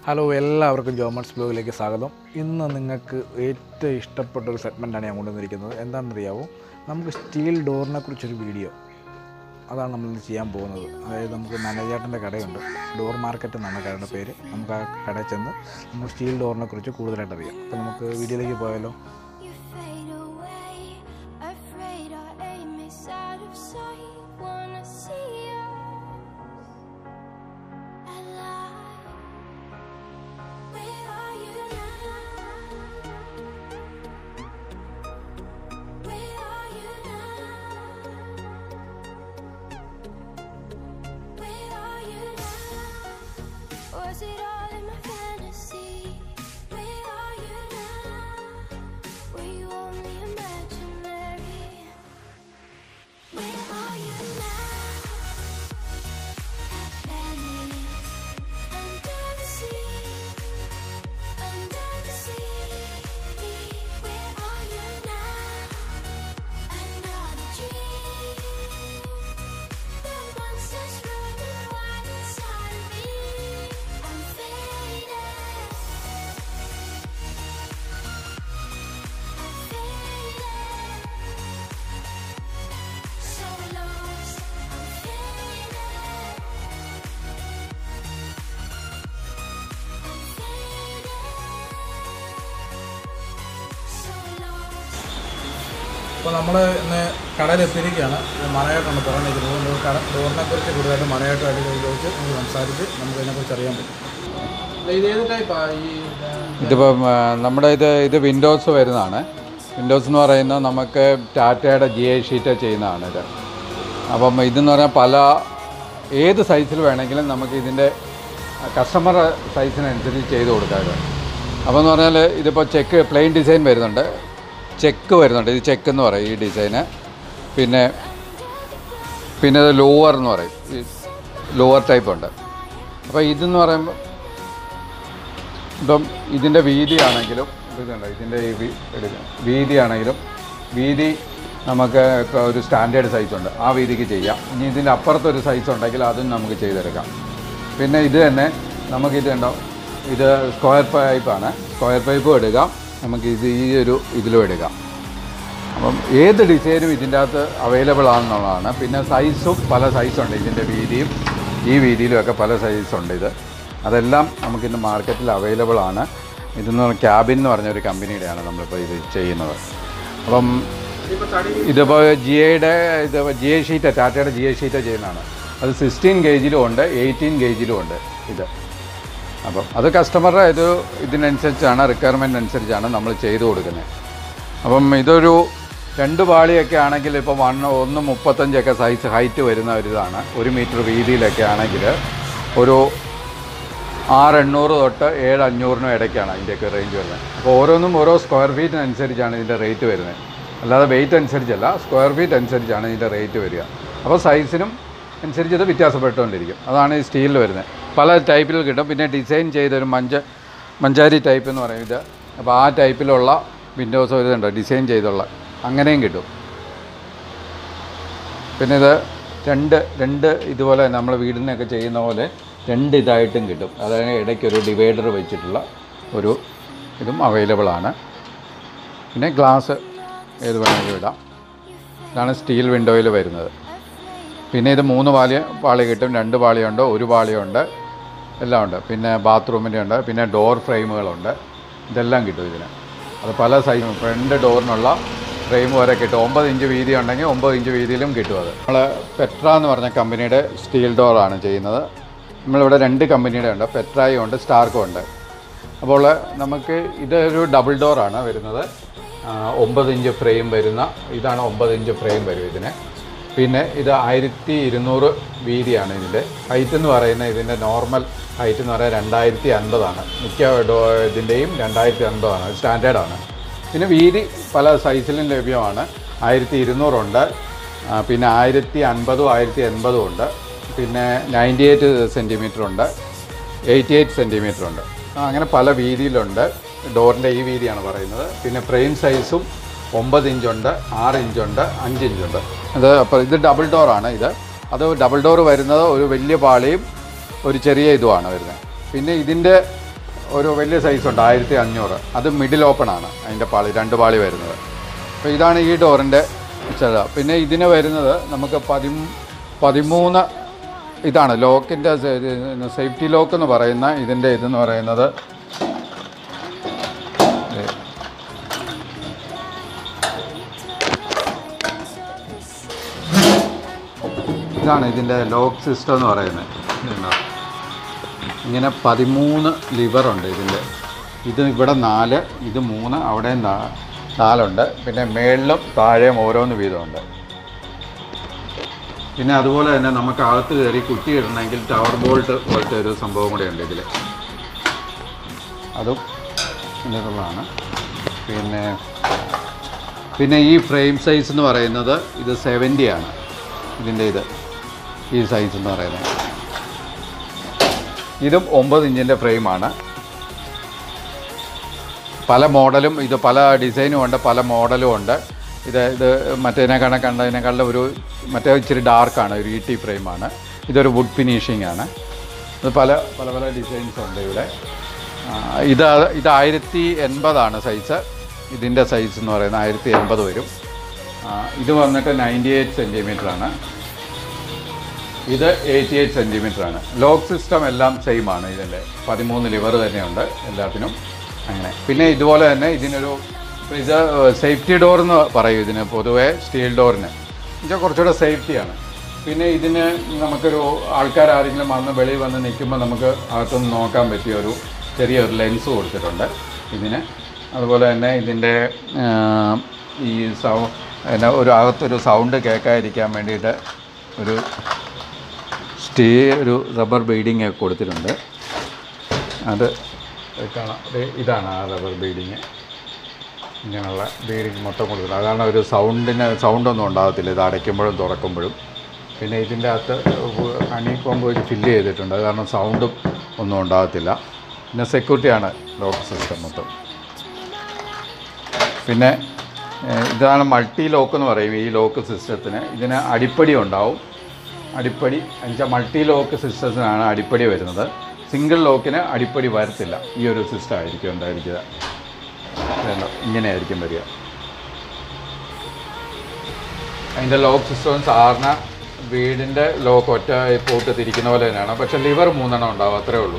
Hello എല്ലാവർക്കും ജോമൺസ് ബ്ലോഗിലേക്ക് സ്വാഗതം ഇന്ന് നിങ്ങൾക്ക് ഏറ്റവും ഇഷ്ടപ്പെട്ട ഒരു സെഗ്മെൻറ്റാണ് ഞാൻ കൊണ്ടുവന്നിരിക്കുന്നത് എന്താണെന്നറിയാവോ നമുക്ക് സ്റ്റീൽ ഡോറിനെ കുറിച്ചൊരു വീഡിയോ അതാണ് നമ്മൾ ഇന്ന് ചെയ്യാൻ പോകുന്നത് അതായത് നമുക്ക് നനചേട്ടൻ്റെ കടയുണ്ട് ഡോർ മാർക്കറ്റ് എന്നാണ് കടയുടെ പേര് നമുക്ക് ആ കടയിൽ ചെന്ന് നമുക്ക് സ്റ്റീൽ ഡോറിനെ കുറിച്ച് കൂടുതലായിട്ട് അറിയാം അപ്പോൾ നമുക്ക് വീഡിയോയിലേക്ക് പോയാലോ You fade away, afraid our aim is out of sight. Wanna see us alive. Where are you now? Where are you now? Where are you now? Was it all in my fantasy? Where are you now? Were you only imaginary? Where are you now? Venice, under the sea, under the sea. Where are you now? Another dream. The monsters running wild inside of me. I'm faded. I'm faded. So lost. I'm faded. I'm faded. So lost. അപ്പോൾ നമ്മൾ ഇന്ന് കടയിൽ എത്തിയിരിക്കുകയാണ് മനയായിട്ടാണ് പറഞ്ഞിരിക്കുന്നത് നമുക്ക് കട ഡോറിനെ കുറിച്ച് കൂടുതലായിട്ട് മനയായിട്ടുമായിട്ട് ചോദിച്ച് നമുക്ക് സംസാരിച്ച് നമുക്ക് ഇതിനെക്കുറിച്ച് അറിയാൻ പറ്റും ഇത് ഏത് ടൈപ്പാണ് ഈ ഇതിപ്പം ആ, നമ്മുടെ ഇത് ഇത് വിൻഡോസ് വരുന്നതാണ് വിൻഡോസ് എന്ന് പറയുന്നത് നമുക്ക് ടാറ്റയുടെ ജി ഐ ഷീറ്റ് ചെയ്യുന്നതാണ് ഇത് അപ്പം ഇതെന്ന് പറഞ്ഞാൽ പല ഏത് സൈസിൽ വേണമെങ്കിലും നമുക്ക് ഇതിൻ്റെ കസ്റ്റമർ സൈസിനനുസരിച്ച് ചെയ്ത് കൊടുക്കാം ഇത് അപ്പോൾ എന്ന് പറഞ്ഞാൽ ഇതിപ്പോൾ ചെക്ക് പ്ലെയിൻ ഡിസൈൻ വരുന്നുണ്ട് ചെക്ക് വരുന്നുണ്ട് ഇത് ചെക്ക് എന്ന് പറയും ഈ ഡിസൈന് പിന്നെ പിന്നെ ഇത് ലോവർ എന്ന് പറയും ഈ ലോവർ ടൈപ്പ് ഉണ്ട് അപ്പോൾ ഇതെന്ന് പറയുമ്പോൾ ഇപ്പം ഇതിൻ്റെ വീതിയാണെങ്കിലും ഇതുണ്ട് ഇതിൻ്റെ ഈ വി- എടുക്കാം വീതിയാണെങ്കിലും വീതി നമുക്ക് ഇപ്പോൾ ഒരു സ്റ്റാൻഡേർഡ് സൈസ് ഉണ്ട് ആ വീതിക്ക് ചെയ്യാം ഇനി ഇതിൻ്റെ അപ്പുറത്തൊരു സൈസ് ഉണ്ടെങ്കിൽ അതും നമുക്ക് ചെയ്തെടുക്കാം പിന്നെ ഇത് തന്നെ നമുക്കിത് ഉണ്ടോ ഇത് സ്ക്വയർ പൈപ്പാണ് സ്ക്വയർ പൈപ്പും എടുക്കാം നമുക്ക് ഇത് ഈ ഒരു ഇതിലും എടുക്കാം അപ്പം ഏത് ഡിസൈനും ഇതിൻ്റെ അകത്ത് അവൈലബിൾ ആണെന്നുള്ളതാണ് പിന്നെ സൈസും പല സൈസുണ്ട് ഇതിൻ്റെ വീതിയും ഈ വീതിയിലും ഒക്കെ പല സൈസുണ്ട് ഇത് അതെല്ലാം നമുക്കിന്ന് മാർക്കറ്റിൽ അവൈലബിൾ ആണ് ഇതെന്ന് പറഞ്ഞാൽ ക്യാബിൻ എന്ന് പറഞ്ഞ ഒരു കമ്പനിയുടെയാണ് നമ്മളിപ്പോൾ ഇത് ചെയ്യുന്നത് അപ്പം ഇതിപ്പോൾ ജി ഐയുടെ ഇത് ജി ഐ ഷീറ്റ് ടാറ്റയുടെ ജി ഐ ഷീറ്റ് ചെയ്യുന്നതാണ് അത് സിക്സ്റ്റീൻ ഗേജിലും ഉണ്ട് എയ്റ്റീൻ ഗേജിലും ഉണ്ട് ഇത് അപ്പം അത് കസ്റ്റമറുടെ ഇത് ഇതിനനുസരിച്ചാണ് റിക്വയർമെൻറ്റ് അനുസരിച്ചാണ് നമ്മൾ ചെയ്തു കൊടുക്കുന്നത് അപ്പം ഇതൊരു രണ്ട് പാളിയൊക്കെ ആണെങ്കിൽ ഇപ്പോൾ വൺ ഒന്ന് മുപ്പത്തഞ്ചൊക്കെ സൈസ് ഹൈറ്റ് വരുന്ന ഒരു ഇതാണ് ഒരു മീറ്റർ വീതിയിലൊക്കെ ആണെങ്കിൽ ഒരു ആറ് എണ്ണൂറ് തൊട്ട് ഏഴ് അഞ്ഞൂറിനും ഇടയ്ക്കാണ് അതിൻ്റെയൊക്കെ റേഞ്ച് വരുന്നത് അപ്പോൾ ഓരോന്നും ഓരോ സ്ക്വയർ ഫീറ്റിനനുസരിച്ചാണ് ഇതിൻ്റെ റേറ്റ് വരുന്നത് അല്ലാതെ വെയിറ്റ് അനുസരിച്ചല്ല സ്ക്വയർ ഫീറ്റ് അനുസരിച്ചാണ് ഇതിൻ്റെ റേറ്റ് വരിക അപ്പോൾ സൈസിനും അനുസരിച്ച് ഇത് വ്യത്യാസപ്പെട്ടുകൊണ്ടിരിക്കും അതാണ് ഈ സ്റ്റീലിൽ വരുന്നത് പല ടൈപ്പിൽ കിട്ടും പിന്നെ ഡിസൈൻ ചെയ്തൊരു മഞ്ച മഞ്ചാരി ടൈപ്പ് എന്ന് പറയും ഇത് അപ്പോൾ ആ ടൈപ്പിലുള്ള വിൻഡോസ് ഇതുണ്ട് ഡിസൈൻ ചെയ്തുള്ള അങ്ങനെയും കിട്ടും പിന്നെ ഇത് രണ്ട് രണ്ട് ഇതുപോലെ നമ്മൾ വീടിനൊക്കെ ചെയ്യുന്ന പോലെ രണ്ട് ഇതായിട്ടും കിട്ടും അതായത് ഇടയ്ക്കൊരു ഡിവൈഡർ വെച്ചിട്ടുള്ള ഒരു ഇതും അവൈലബിൾ ആണ് പിന്നെ ഗ്ലാസ് ഏത് വേണമെങ്കിലും ഇടാം ഇതാണ് സ്റ്റീൽ വിൻഡോയിൽ വരുന്നത് പിന്നെ ഇത് മൂന്ന് പാളി പാളി കിട്ടും രണ്ട് പാളിയുണ്ട് ഒരു പാളിയുണ്ട് എല്ലാം ഉണ്ട് പിന്നെ ബാത്റൂമിൻ്റെ ഉണ്ട് പിന്നെ ഡോർ ഫ്രെയിമുകളുണ്ട് ഇതെല്ലാം കിട്ടും ഇതിന് അത് പല സൈസും ഫ്രണ്ട് ഡോറിനുള്ള ഫ്രെയിം വരെ കിട്ടും ഒമ്പത് ഇഞ്ച് വീതി ഉണ്ടെങ്കിൽ ഒമ്പത് ഇഞ്ച് വീതിയിലും കിട്ടും അത് നമ്മൾ പെട്ര എന്ന് പറഞ്ഞ കമ്പനിയുടെ സ്റ്റീൽ ഡോറാണ് ചെയ്യുന്നത് നമ്മളിവിടെ രണ്ട് കമ്പനിയുടെ ഉണ്ട് പെട്രായും ഉണ്ട് സ്റ്റാർക്കും ഉണ്ട് അപ്പോൾ നമുക്ക് ഇതൊരു ഡബിൾ ഡോറാണ് വരുന്നത് ആ, ഒമ്പത് ഇഞ്ച് ഫ്രെയിം വരുന്ന ഇതാണ് ഒമ്പത് ഇഞ്ച് ഫ്രെയിം വരും ഇതിന് പിന്നെ ഇത് ആയിരത്തി ഇരുന്നൂറ് വീതിയാണ് ഇതിൻ്റെ ഹൈറ്റ് എന്ന് പറയുന്നത് ഇതിൻ്റെ നോർമൽ ഹൈറ്റ് എന്ന് പറയുന്നത് രണ്ടായിരത്തി അൻപതാണ് മിക്ക ഡോ ഇതിൻ്റെയും രണ്ടായിരത്തി അൻപതാണ് സ്റ്റാൻഡേർഡാണ് പിന്നെ വീതി പല സൈസിലും ലഭ്യമാണ് ആയിരത്തി ഇരുന്നൂറുണ്ട് ആ, പിന്നെ ആയിരത്തി അൻപതും ആയിരത്തി എൺപതും ഉണ്ട് പിന്നെ നയൻറ്റി എയ്റ്റ് സെൻറ്റിമീറ്റർ ഉണ്ട് എയ്റ്റി എയ്റ്റ് സെൻറ്റിമീറ്റർ ഉണ്ട് ആ, അങ്ങനെ പല വീതിയിലുണ്ട് ഡോറിൻ്റെ ഈ വീതിയാണ് പറയുന്നത് പിന്നെ ഫ്രെയിം സൈസും ഒമ്പത് ഇഞ്ചുണ്ട് ആറ് ഇഞ്ചുണ്ട് അഞ്ച് ഇഞ്ചുണ്ട് അത് അപ്പോൾ ഇത് ഡബിൾ ഡോറാണ് ഇത് അത് ഡബിൾ ഡോർ വരുന്നത് ഒരു വലിയ പാളിയും ഒരു ചെറിയ ഇതുമാണ് വരുന്നത് പിന്നെ ഇതിൻ്റെ ഒരു വലിയ സൈസ് ഉണ്ട് ആയിരത്തി അഞ്ഞൂറ് അത് മിഡിൽ ഓപ്പൺ ആണ് അതിൻ്റെ പാളി രണ്ട് പാളി വരുന്നത് അപ്പോൾ ഇതാണ് ഈ ഡോറിൻ്റെ ചില പിന്നെ ഇതിന് വരുന്നത് നമുക്ക് പതി പതിമൂന്ന് ഇതാണ് ലോക്കിൻ്റെ സേഫ്റ്റി ലോക്ക് എന്ന് പറയുന്ന ഇതിൻ്റെ ഇതെന്ന് പറയുന്നത് ദേ. ഇതാണ് ഇതിൻ്റെ ലോക്ക് സിസ്റ്റം എന്ന് പറയുന്നത് ഇതുണ്ടോ? ഇങ്ങനെ പതിമൂന്ന് ലിവറുണ്ട് ഇതിൻ്റെ ഇത് ഇവിടെ നാല് ഇത് മൂന്ന് അവിടെ നാ- നാലുണ്ട് പിന്നെ മേളിലും താഴെയും ഓരോന്ന് വീതമുണ്ട് പിന്നെ അതുപോലെ തന്നെ നമുക്ക് അകത്ത് കയറി കുറ്റി ഇടണമെങ്കിൽ ടവർ ബോൾട്ട് പോലത്തെ ഒരു സംഭവം കൂടെ ഉണ്ട് ഇതിൽ അതും ഇതിനുള്ളതാണ് പിന്നെ പിന്നെ ഈ ഫ്രെയിം സൈസ് എന്ന് പറയുന്നത് ഇത് സെവൻറ്റി ആണ് ഇതിൻ്റെ ഇത് ഈ സൈസ് എന്ന് പറയുന്നത് ഇതും ഒമ്പത് ഇഞ്ചിൻ്റെ ഫ്രെയിമാണ് പല മോഡലും ഇത് പല ഡിസൈനും ഉണ്ട് പല മോഡലും ഉണ്ട് ഇത് ഇത് മറ്റേതിനെക്കാളും കണ്ടതിനേക്കാളും ഒരു മറ്റേ ഇച്ചിരി ഡാർക്കാണ് ഒരു ഇ ടി ഫ്രെയിമാണ് ഇതൊരു വുഡ് ഫിനിഷിംഗ് ആണ് ഇത് പല പല പല ഡിസൈൻസ് ഉണ്ട് ഇവിടെ ആ, ഇത് ഇത് ആയിരത്തി എൺപതാണ് സൈസ് ഇതിൻ്റെ സൈസ് എന്ന് പറയുന്നത് ആയിരത്തി എൺപത് വരും ആ, ഇത് വന്നിട്ട് നയൻറ്റി എയ്റ്റ് സെൻറ്റിമീറ്റർ ആണ് ഇത് എയ്റ്റി എയ്റ്റ് സെൻറ്റിമീറ്റർ ആണ് ലോക്ക് സിസ്റ്റം എല്ലാം സെയിം ആണ് ഇതിൻ്റെ പതിമൂന്ന് ലിവർ തന്നെയുണ്ട് എല്ലാത്തിനും അങ്ങനെ പിന്നെ ഇതുപോലെ തന്നെ ഇതിനൊരു ഇപ്പൊ ഇത് സേഫ്റ്റി ഡോർ എന്ന് പറയും ഇതിന് പൊതുവേ സ്റ്റീൽ ഡോറിന് ഇത് കുറച്ചുകൂടെ സേഫ്റ്റിയാണ് പിന്നെ ഇതിന് നമുക്കൊരു ആൾക്കാർ ആരെങ്കിലും വന്ന് വെളിയിൽ വന്ന് നിൽക്കുമ്പോൾ നമുക്ക് അകത്തുനിന്ന് നോക്കാൻ പറ്റിയ ഒരു ചെറിയൊരു ലെൻസ് കൊടുത്തിട്ടുണ്ട് ഇതിന് അതുപോലെ തന്നെ ഇതിൻ്റെ ആ, ഈ സൗ എന്നാ ഒരു അകത്തൊരു സൗണ്ട് കേൾക്കാതിരിക്കാൻ വേണ്ടിയിട്ട് ഒരു സ്റ്റേ ഒരു റബ്ബർ ബീഡിങ് ഒക്കെ കൊടുത്തിട്ടുണ്ട് അത് കാണാം ദേ ഇതാണ് ആ റബ്ബർ ബീഡിങ് ഇങ്ങനെയുള്ള ബീഡിങ് മൊത്തം കൊടുത്തിട്ടുണ്ട് അതാണ് ഒരു സൗണ്ടിന് സൗണ്ടൊന്നും ഉണ്ടാകത്തില്ല ഇത് അടയ്ക്കുമ്പോഴും തുറക്കുമ്പോഴും പിന്നെ ഇതിൻ്റെ അകത്ത് ഹണി കോമ്പ് വെച്ച് ഫില്ല് ചെയ്തിട്ടുണ്ട് അത് കാരണം സൗണ്ടും ഒന്നും ഉണ്ടാകത്തില്ല പിന്നെ സെക്യൂരിറ്റിയാണ് ലോക്ക് സിസ്റ്റം മൊത്തം പിന്നെ ഏഹ്, ഇതാണ് മൾട്ടി ലോക്ക് എന്ന് പറയും ഈ ലോക്ക് സിസ്റ്റത്തിന് ഇതിന് അടിപ്പടി ഉണ്ടാവും അടിപ്പടി എന്നുവെച്ചാൽ മൾട്ടി ലോക്ക് സിസ്റ്റത്തിനാണ് അടിപ്പടി വരുന്നത് സിംഗിൾ ലോക്കിന് അടിപ്പടി വരത്തില്ല ഈ ഒരു സിസ്റ്റം ആയിരിക്കും ഉണ്ടായിരിക്കുക വേണ്ട ഇങ്ങനെയായിരിക്കും വരിക അതിൻ്റെ ലോക്ക് സിസ്റ്റം സാധാരണ വീടിൻ്റെ ലോക്ക് ഒറ്റ പോട്ട് തിരിക്കുന്ന പോലെ തന്നെയാണ് പക്ഷേ ലിവർ മൂന്നെണ്ണം ഉണ്ടാവും അത്രേ ഉള്ളൂ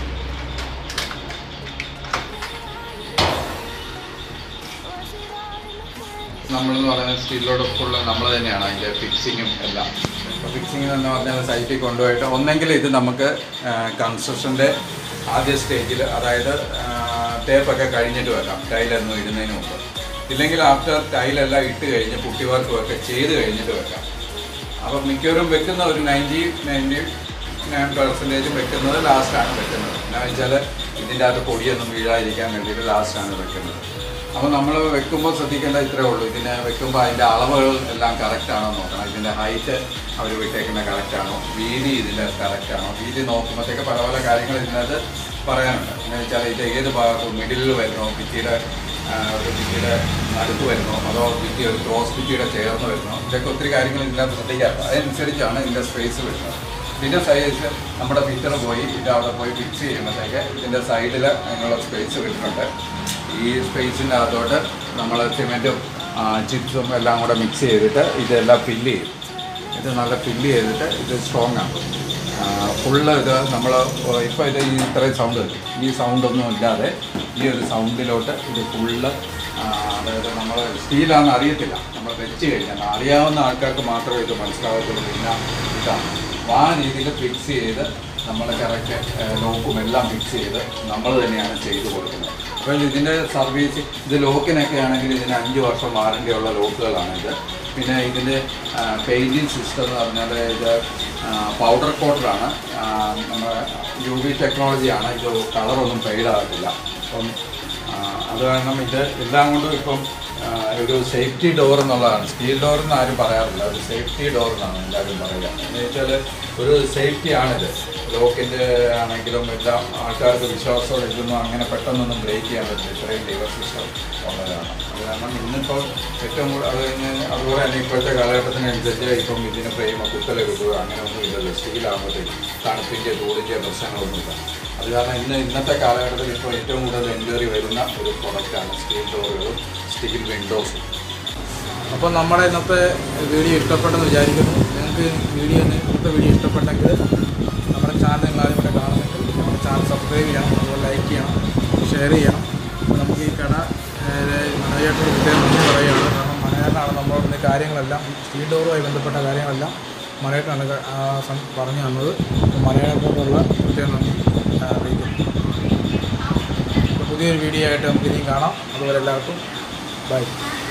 നമ്മളെന്ന് പറയുന്നത് സ്റ്റീലിലോട് ഫുള്ള് നമ്മൾ തന്നെയാണ് അതിൻ്റെ ഫിക്സിങ്ങും എല്ലാം അപ്പോൾ ഫിക്സിങ് എന്ന് പറഞ്ഞാൽ സൈറ്റിൽ കൊണ്ടുപോയിട്ട് ഒന്നെങ്കിൽ ഇത് നമുക്ക് കൺസ്ട്രക്ഷൻ്റെ ആദ്യ സ്റ്റേജിൽ അതായത് തേപ്പൊക്കെ കഴിഞ്ഞിട്ട് വെക്കാം ടൈലൊന്നും ഇടുന്നതിന് മുമ്പ് ഇല്ലെങ്കിൽ ആഫ്റ്റർ ടൈലെല്ലാം ഇട്ട് കഴിഞ്ഞ് പുട്ടി വർക്കും ഒക്കെ ചെയ്ത് കഴിഞ്ഞിട്ട് വെക്കാം അപ്പം മിക്കവരും വെക്കുന്ന ഒരു നയൻറ്റി നയൻറ്റി നയൻ പെർസെൻറ്റേജ് വെക്കുന്നത് ലാസ്റ്റാണ് വെക്കുന്നത് എന്താ വെച്ചാൽ ഇതിൻ്റെ അകത്ത് പൊടിയൊന്നും വീഴാതിരിക്കാൻ വേണ്ടിയിട്ട് ലാസ്റ്റാണ് വെക്കുന്നത് അപ്പോൾ നമ്മൾ വെക്കുമ്പോൾ ശ്രദ്ധിക്കേണ്ട ഇത്രേ ഉള്ളൂ ഇതിനെ വെക്കുമ്പോൾ അതിൻ്റെ അളവുകൾ എല്ലാം കറക്റ്റ് ആണോ നോക്കണം ഇതിൻ്റെ ഹൈറ്റ് അവർ വിട്ടേക്കുന്ന കറക്റ്റ് ആണോ വീതി ഇതിൻ്റെ കറക്റ്റ് ആണോ വീതി നോക്കുമ്പോഴത്തേക്ക് പല പല കാര്യങ്ങൾ ഇതിനകത്ത് പറയാനുണ്ട് എന്ന് വെച്ചാൽ ഇത് ഏത് ഭാഗത്ത് മിഡിലിൽ വരുന്നോ ഭിത്തിയുടെ ആ, ഒരു ഭിത്തിയുടെ അടുത്ത് വരുന്നോ അതോ ഭിത്തി ഒരു ക്രോസ് ഭിത്തിയുടെ ചേർന്ന് വരുന്നോ ഇതൊക്കെ ഒത്തിരി കാര്യങ്ങൾ ഇതിനകത്ത് ശ്രദ്ധിക്കാറുണ്ട് അതനുസരിച്ചാണ് ഇതിൻ്റെ സ്പേസ് വരുന്നത് ഇതിൻ്റെ സൈസ് നമ്മുടെ ഫിറ്റർ പോയി ഇത് അവിടെ പോയി ഫിക്സ് ചെയ്യുമ്പോഴത്തേക്ക് ഇതിൻ്റെ സൈഡിൽ അതിനുള്ള സ്പേസ് കിട്ടുന്നുണ്ട് ഈ സ്പേസിൻ്റെ അകത്തോട്ട് നമ്മൾ സിമെൻറ്റും ചിപ്സും എല്ലാം കൂടെ മിക്സ് ചെയ്തിട്ട് ഇതെല്ലാം ഫില്ല് ചെയ്യും ഇത് നല്ല ഫില്ല് ചെയ്തിട്ട് ഇത് സ്ട്രോങ് ആണ് ഫുള്ള് ഇത് നമ്മൾ ഇപ്പോൾ ഇത് ഈ ഇത്രയും സൗണ്ട് കിട്ടും ഈ സൗണ്ടൊന്നും ഇല്ലാതെ ഈ ഒരു സൗണ്ടിലോട്ട് ഇത് ഫുള്ള് അതായത് നമ്മൾ സ്റ്റീലാണെന്ന് അറിയത്തില്ല നമ്മൾ വെച്ച് കഴിഞ്ഞാൽ അറിയാവുന്ന ആൾക്കാർക്ക് മാത്രമേ ഇത് മനസ്സിലാകത്തുള്ളൂ പിന്നെ ഇതാണ് അപ്പോൾ ആ രീതിയിൽ ഫിക്സ് ചെയ്ത് നമ്മൾ കറക്റ്റ് ലോക്കും എല്ലാം ഫിക്സ് ചെയ്ത് നമ്മൾ തന്നെയാണ് ചെയ്ത് കൊടുക്കുന്നത് അപ്പോൾ ഇതിൻ്റെ സർവീസ് ഇത് ലോക്കിനൊക്കെ ആണെങ്കിൽ ഇതിന് അഞ്ച് വർഷം വാറണ്ടി ഉള്ള ലോക്കുകളാണ് ഇത് പിന്നെ ഇതിൻ്റെ പെയിൻറ്റിങ് സിസ്റ്റം എന്ന് പറഞ്ഞാൽ ഇത് പൗഡർ കോട്ടറാണ് നമ്മുടെ യു വി ടെക്നോളജിയാണ് ഇത് കളറൊന്നും ഫെയ്ഡാകത്തില്ല അപ്പം ആ, അത് കാരണം ഇത് എല്ലാം കൊണ്ടും ഇപ്പം ആ, ഒരു സേഫ്റ്റി ഡോർ എന്നുള്ളതാണ് സ്റ്റീൽ ഡോർ എന്ന് ആരും പറയാറില്ല ഒരു സേഫ്റ്റി ഡോർ എന്നാണ് എല്ലാവരും പറയുക എന്ന് വെച്ചാൽ ഒരു സേഫ്റ്റിയാണിത് ലോക്കിൻ്റെ ആണെങ്കിലും എല്ലാം ആൾക്കാർക്ക് വിശ്വാസത്തോടെ ഇതൊന്നും അങ്ങനെ പെട്ടെന്നൊന്നും ബ്രേക്ക് ചെയ്യാൻ പറ്റില്ല ഇത്രയും ലിവർ സിസ്റ്റം ഉള്ളതാണ് അത് കാരണം ഇന്നിപ്പോൾ ഏറ്റവും കൂടുതൽ അത് കഴിഞ്ഞ് അതുപോലെ തന്നെ ഇപ്പോഴത്തെ കാലഘട്ടത്തിനനുസരിച്ച് ഇപ്പം ഇതിന് ഫ്രെയിമോ കുത്തല കിട്ടുക അങ്ങനെ ഒന്നും ഇല്ലല്ലോ സ്റ്റീലാകുമ്പോഴത്തേക്കും തണുപ്പിൻ്റെ ചൂടിൻ്റെ പ്രശ്നങ്ങളൊന്നുമില്ല അത് കാരണം ഇന്ന് ഇന്നത്തെ കാലഘട്ടത്തിൽ ഇപ്പോൾ ഏറ്റവും കൂടുതൽ എൻക്വയറി വരുന്ന ഒരു പ്രൊഡക്റ്റാണ് സ്റ്റീൽ ഡോറുകളും സ്റ്റീൽ വിൻഡോസും അപ്പോൾ നമ്മുടെ ഇന്നത്തെ വീഡിയോ ഇഷ്ടപ്പെട്ടെന്ന് വിചാരിക്കുന്നു നിങ്ങൾക്ക് വീഡിയോ ഇന്നത്തെ വീഡിയോ ഇഷ്ടപ്പെട്ടെങ്കിൽ നമ്മുടെ ചാനൽ നിങ്ങൾ ആദ്യം കൂടെ കാണുമെങ്കിൽ നമ്മുടെ ചാനൽ സബ്സ്ക്രൈബ് ചെയ്യണം അതുപോലെ ലൈക്ക് ചെയ്യണം ഷെയർ ചെയ്യണം അപ്പോൾ നമുക്ക് ഈ കട മനോജേട്ടനോട് പ്രത്യേകം നന്ദി പറയുകയാണ് കാരണം മനോജേട്ടനാണ് നമ്മളോട് ഈ കാര്യങ്ങളെല്ലാം ഈ സ്റ്റീൽ ഡോറുമായി ബന്ധപ്പെട്ട കാര്യങ്ങളെല്ലാം മനോജേട്ടനാണ് ക- ആ സം- പറഞ്ഞു തന്നത് അപ്പോൾ മനോജേട്ടനോടുള്ള പ്രത്യേകം നന്ദി ആ, അറിയിക്കുന്നു അപ്പോൾ പുതിയൊരു വീഡിയോ ആയിട്ട് നമുക്ക് ഇനിയും കാണാം അതുപോലെ എല്ലാവർക്കും ബൈ